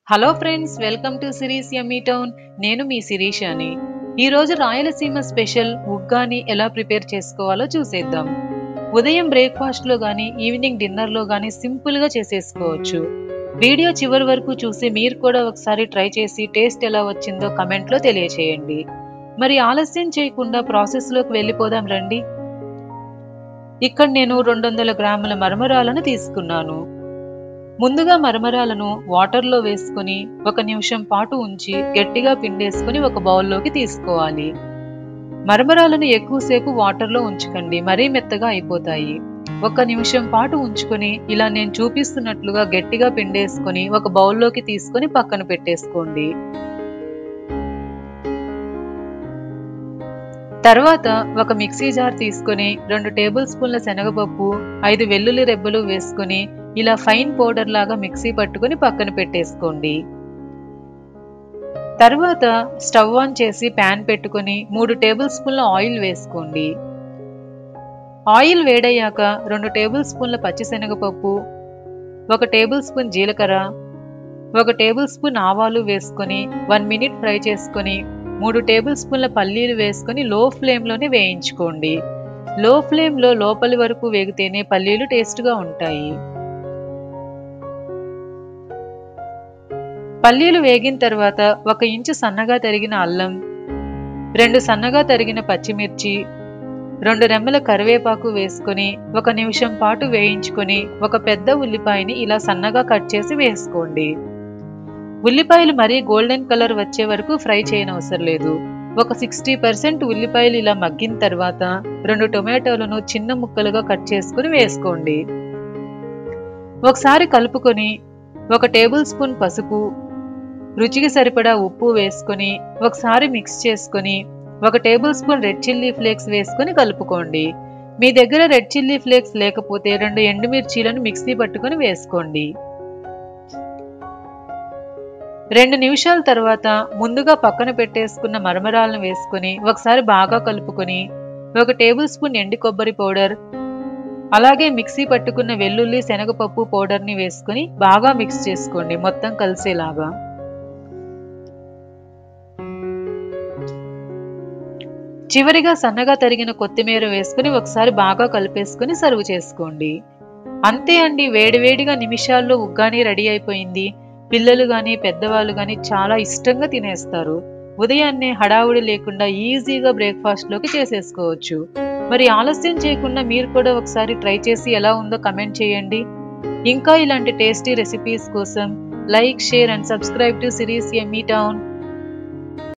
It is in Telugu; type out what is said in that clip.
hello friends welcome to Siri's Yummy Town నేను మీ శిరీషాని ఈరోజు రాయలసీమ స్పెషల్ ఉగ్గాని ఎలా ప్రిపేర్ చేసుకోవాలో చూసేద్దాం ఉదయం బ్రేక్ఫాస్ట్లో కానీ ఈవినింగ్ డిన్నర్లో కానీ సింపుల్గా చేసేసుకోవచ్చు వీడియో చివరి వరకు చూసి మీరు కూడా ఒకసారి ట్రై చేసి టేస్ట్ ఎలా వచ్చిందో కమెంట్లో తెలియచేయండి మరి ఆలస్యం చేయకుండా ప్రాసెస్లోకి వెళ్ళిపోదాం రండి ఇక్కడ నేను రెండు వందల గ్రాముల మరమరాలను తీసుకున్నాను ముందుగా మరమరాలను వాటర్లో వేసుకొని ఒక నిమిషం పాటు ఉంచి గట్టిగా పిండేసుకొని ఒక బౌల్లోకి తీసుకోవాలి మరమరాలను ఎక్కువసేపు వాటర్లో ఉంచకండి మరీ మెత్తగా అయిపోతాయి ఒక నిమిషం పాటు ఉంచుకొని ఇలా నేను చూపిస్తున్నట్లుగా గట్టిగా పిండేసుకొని ఒక బౌల్లోకి తీసుకొని పక్కన పెట్టేసుకోండి తర్వాత ఒక మిక్సీ జార్ తీసుకొని రెండు టేబుల్ స్పూన్ల శనగపప్పు ఐదు వెల్లుల్లి రెబ్బలు వేసుకొని ఇలా ఫైన్ పౌడర్ లాగా మిక్సీ పట్టుకొని పక్కన పెట్టేసుకోండి తర్వాత స్టవ్ ఆన్ చేసి ప్యాన్ పెట్టుకొని మూడు టేబుల్ స్పూన్ల ఆయిల్ వేసుకోండి ఆయిల్ వేడయ్యాక రెండు టేబుల్ స్పూన్ల పచ్చిశనగపప్పు ఒక టేబుల్ స్పూన్ జీలకర్ర ఒక టేబుల్ స్పూన్ ఆవాలు వేసుకొని వన్ మినిట్ ఫ్రై చేసుకొని మూడు టేబుల్ స్పూన్ల పల్లీలు వేసుకొని లో ఫ్లేమ్లోనే వేయించుకోండి లో ఫ్లేమ్లో లోపలి వరకు వేగితేనే పల్లీలు టేస్ట్గా ఉంటాయి పల్లీలు వేగిన తర్వాత ఒక ఇంచు సన్నగా తరిగిన అల్లం రెండు సన్నగా తరిగిన పచ్చిమిర్చి రెండు రెమ్మల కరివేపాకు వేసుకొని ఒక నిమిషం పాటు వేయించుకొని ఒక పెద్ద ఉల్లిపాయని ఇలా సన్నగా కట్ చేసి వేసుకోండి ఉల్లిపాయలు మరీ గోల్డెన్ కలర్ వచ్చే వరకు ఫ్రై చేయనవసరం లేదు ఒక సిక్స్టీ పర్సెంట్ ఉల్లిపాయలు ఇలా మగ్గిన తర్వాత రెండు టొమాటోలను చిన్న ముక్కలుగా కట్ చేసుకుని వేసుకోండి ఒకసారి కలుపుకొని ఒక టేబుల్ స్పూన్ పసుపు రుచికి సరిపడా ఉప్పు వేసుకొని ఒకసారి మిక్స్ చేసుకొని ఒక tablespoon red chilli flakes వేసుకొని కలుపుకోండి మీ దగ్గర రెడ్ చిల్లీ ఫ్లేక్స్ లేకపోతే రెండు ఎండుమిర్చీలను మిక్సీ పట్టుకొని వేసుకోండి రెండు నిమిషాల తర్వాత ముందుగా పక్కన పెట్టేసుకున్న మరమరాలను వేసుకొని ఒకసారి బాగా కలుపుకొని ఒక టేబుల్ స్పూన్ ఎండి కొబ్బరి పౌడర్ అలాగే మిక్సీ పట్టుకున్న వెల్లుల్లి శనగపప్పు పౌడర్ని వేసుకొని బాగా మిక్స్ చేసుకోండి మొత్తం కలిసేలాగా చివరిగా సన్నగా తరిగిన కొత్తిమీర వేసుకుని ఒకసారి బాగా కలిపేసుకుని సర్వ్ చేసుకోండి అంతే అండి వేడివేడిగా నిమిషాల్లో ఉగ్గాని రెడీ అయిపోయింది పిల్లలు కానీ పెద్దవాళ్ళు కానీ చాలా ఇష్టంగా తినేస్తారు ఉదయాన్నే హడావుడి లేకుండా ఈజీగా బ్రేక్ఫాస్ట్లోకి చేసేసుకోవచ్చు మరి ఆలస్యం చేయకుండా మీరు కూడా ఒకసారి ట్రై చేసి ఎలా ఉందో కమెంట్ చేయండి ఇంకా ఇలాంటి టేస్టీ రెసిపీస్ కోసం like share and subscribe to Siri's Yummy town